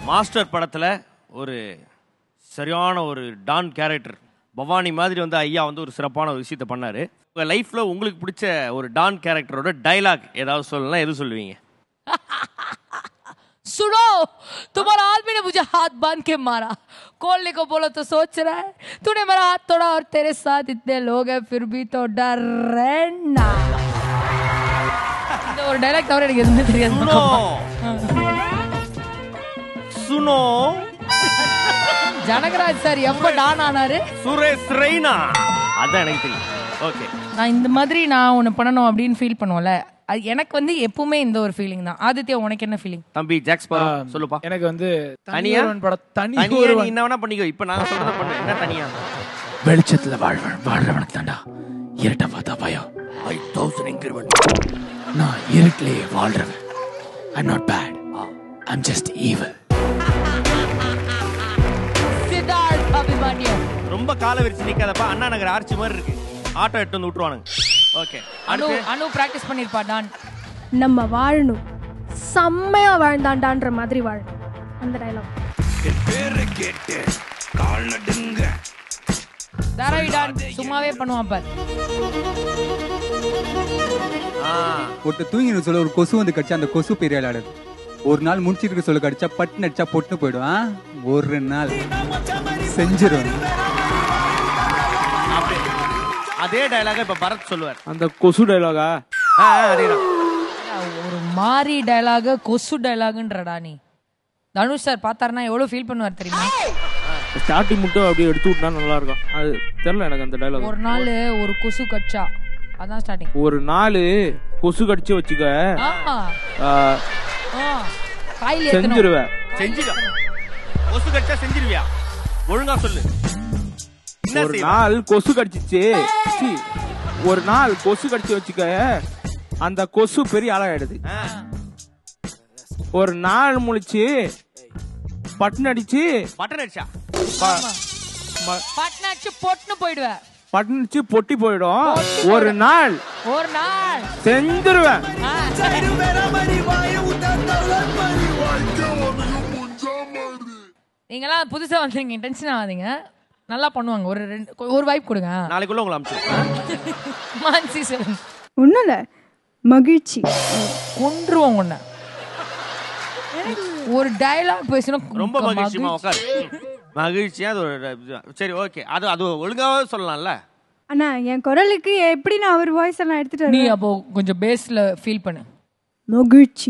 Master படத்தில் ஒரு சரியான ஒரு டான் கேரக்டர் பவானி மாதிரி வந்து ஐயா வந்து ஒரு சிறப்பான ஒரு விஷயத்தை பண்ணாரு உங்கள் லைஃப்பில் உங்களுக்கு பிடிச்ச ஒரு டான் கேரக்டரோட டைலாக் ஏதாவது சொல்லலாம் எது சொல்லுவீங்க सुनो तुम्हारा आदमी ने मुझे हाथ बांध के मारा खोलने को बोलो तो सोच रहा है तूने मेरा हाथ तोड़ा और तेरे साथ इतने लोग हैं फिर भी तो डर रहे ना இந்த ஒரு டைலாக் தவிர எனக்கு எதுவுமே தெரியாது சுனோ சுனோ ஜனகராஜ் சார் எப்ப டான் ஆனாரு சுரேஷ் ரெய்னா அதான் எனக்கு தெரியும் ஓகே நான் இந்த மாதிரி நான் ஒன்று பண்ணணும் அப்படின்னு ஃபீல் பண்ணுவோம்ல அது எனக்கு வந்து எப்பவுமே இந்த ஒரு ஃபீலிங் தான் ஆதித்யா உனக்கு என்ன ஃபீலிங் தம்பி ஜாக்ஸ் பா சொல்லுப்பா எனக்கு வந்து தனியா? தனியா படம் தனி தனியா நீ ஒருவன் என்ன வேணா பண்ணிக்கோ இப்போ நான் சொல்றத பண்ணு என்ன தனியா வெளிச்சத்துல வாழ்வன் வாழ்றவனுக்கு தாண்டா இருட்ட பார்த்தா பயம் ஃபைவ் தௌசண்ட் இன்க்ரிமெண்ட் நான் இருட்டிலேயே வாழ்றவன் I'm not bad I'm just evil Siddharth அபிமானியம் ரொம்ப கால விரிச்சு நிக்காதப்பா அண்ணா நகர் ஆர்ச்சி மாதிரி இருக்கு ஆட்டோ எட்டு வந்து விட்டுருவானுங்க ஓகே அனு அனு பிராக்டிஸ் பண்ணிருப்பா டான் நம்ம வாழணும் செம்மையா வாழ்ந்தாண்டான்ற மாதிரி வாழணும் அந்த டைலாக் தாராவி டான் சும்மாவே பண்ணுவான் பார் ஒருத்தர் தூங்கினு சொல்ல ஒரு கொசு வந்து கடிச்சா அந்த கொசு பெரிய விளையாடுது ஒரு நாள் முடிச்சிட்டு இருக்க சொல்ல கடிச்சா பட்டு நடிச்சா பொட்டுன்னு போயிடும் ஆ? ஒரு நாள் செஞ்சிரும் அதே டயலாக இப்ப பரத் சொல்லுவார் அந்த கொசு டைலாகா ஆ, ஆ, அதேதான் ஒரு மாறி டயலாக கொசு டயலாகுன்றடா நீ தனுஷ் சார் பார்த்தாருன்னா எவ்வளவு ஃபீல் பண்ணுவார் தெரியுமா ஸ்டார்டிங் மட்டும் அப்படியே எடுத்து விட்டா நல்லா இருக்கும் அது தெரியல எனக்கு அந்த டைலாக் ஒரு நாள் ஒரு கொசு கட்சா அதான் ஸ்டார்டிங் ஒரு நாள் கொசு கடிச்சு வச்சுக்க ஆ, காயில் ஏத்தணும் செஞ்சிருவேன் செஞ்சிடும் கொசு கடிச்சா செஞ்சிருவியா ஒழுங்கா சொல்லு என்ன ஒரு செய்வ? நாள் கொசு கடிச்சிச்சு சீ, ஒரு நாள் கொசு கடிச்சு வச்சுக்க அந்த கொசு பெரிய ஆளாயிடுது ஆ, ஒரு நாள் முழிச்சு பட்டன் அடிச்சு பட்டன் அடிச்சா ப- ம- பட்னாச்சு பொட்டுன்னு போயிடுவேன் பட்டன் அடிச்சு பொட்டி போயிடும் ஒரு நாள் ஒரு நாள் செஞ்சிருவேன் ஆ. நீங்களாம் புதுசா வந்தீங்க டென்ஷன் ஆகாதீங்க நல்லா பண்ணுவாங்க ஒரு ரெண்டு ஒரு வைப் கொடுங்க நாளைக்குள்ள உங்களை அனுப்பிச்சு மான்சி சொல்லுங்க ஒன்றும் இல்லை மகிழ்ச்சி கொன்றுவோம் உன்னை ஒரு டயலாக் பேசணும் ரொம்ப மகிழ்ச்சிமா உட்காரு மகிழ்ச்சியா அது ஒரு இது. சரி ஓகே அது அது ஒழுங்காவே சொல்லலாம்ல அண்ணா என் குரலுக்கு எப்படி நான் அவர் வாய்ஸ் எல்லாம் எடுத்துட்டு நீ வரேன் அப்போ கொஞ்சம் பேஸ்ல ஃபீல் பண்ணு மகிழ்ச்சி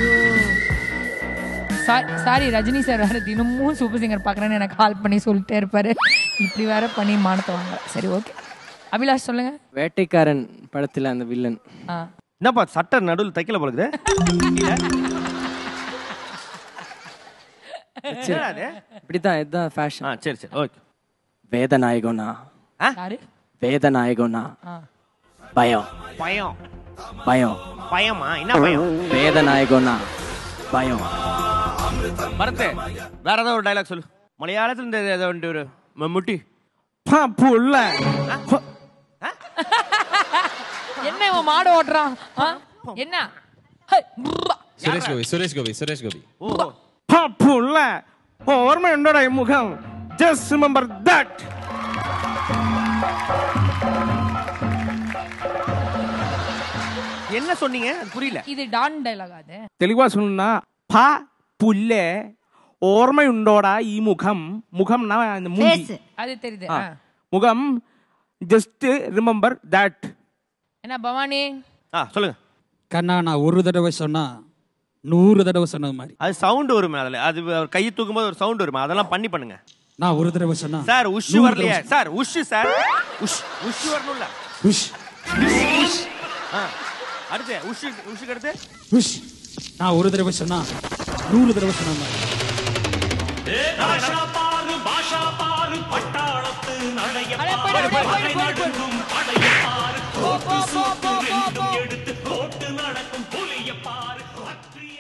சாரி ரஜினி சார் வேற தினமும் சூப்பர் சிங்கர் பார்க்குறேன்னு எனக்கு கால் பண்ணி சொல்லிட்டே இருப்பாரு இப்படி வேற பண்ணி மானத்தை வாங்க சரி ஓகே அபிலாஷ் சொல்லுங்க வேட்டைக்காரன் படத்துல அந்த வில்லன் ஆ என்னப்பா சட்டை நடுவில் தைக்கல போலுக்குது என்னடா அது? இப்படிதான் இதுதான் ஃபேஷன் ஆ சரி சரி ஓகே வேதநாயகம்னா யாரு வேதநாயகம்னா ஆ பயம் பயம் பயம் பயமா என்ன பயம் வேதநாயகம்னா பயம் பரத்து வேற ஏதாவது ஒரு டைலாக் சொல்லு மலையாளத்துல இந்த ஏதோ ஒன்று ஒரு மம்முட்டி பா, புள்ள என்ன இவன் மாடு ஓட்டுறான் ஆ? என்ன ஹை, புர்ரா. സുരേഷ് ഗോപി സുരേഷ് ഗോപി സുരേഷ് ഗോപി ஓ பா, புள்ள ഓർമ്മയുണ്ടോടാ ഈ മുഖം ജസ്റ്റ് റിമെമ്പർ ദാറ്റ് என்ன சொன்னீங்க அது புரியல இது டான் டைலாக் அது തെളിവാ சொல்லணும்னா பா புல்லே ஓர்மையுண்டோடா ஈ முகம் முகம்னா இந்த மூஞ்சி அது தெரியுது ஆ. ஆ. முகம் ஜஸ்ட் ரிமெம்பர் தட் என்ன பவானி ஆ சொல்லுங்க கண்ணா நான் ஒரு தடவை சொன்னா நூறு தடவை சொன்னது மாதிரி அது சவுண்ட் வருமே அதுல அது அவர் கையை தூக்கும்போது ஒரு சவுண்ட் வருமே அதெல்லாம் பண்ணி பண்ணுங்க நான் ஒரு தடவை சொன்னா சார் உஷ் நூறு வரலையே தடவை சார் உஷ் சார் உஷ் உஷ் வரணும்ல உஷ் ஆ அடுத்து உஷ் உஷுக்கு அடுத்து உஷ் நான் ஒரு தடவை சொன்னா நூறு தடவை சொன்ன மாதிரி அட, போயிடு, போயிடு, போயிடு, போயிடு, போயிடு. போ, போ, போ, போ, போ, போ.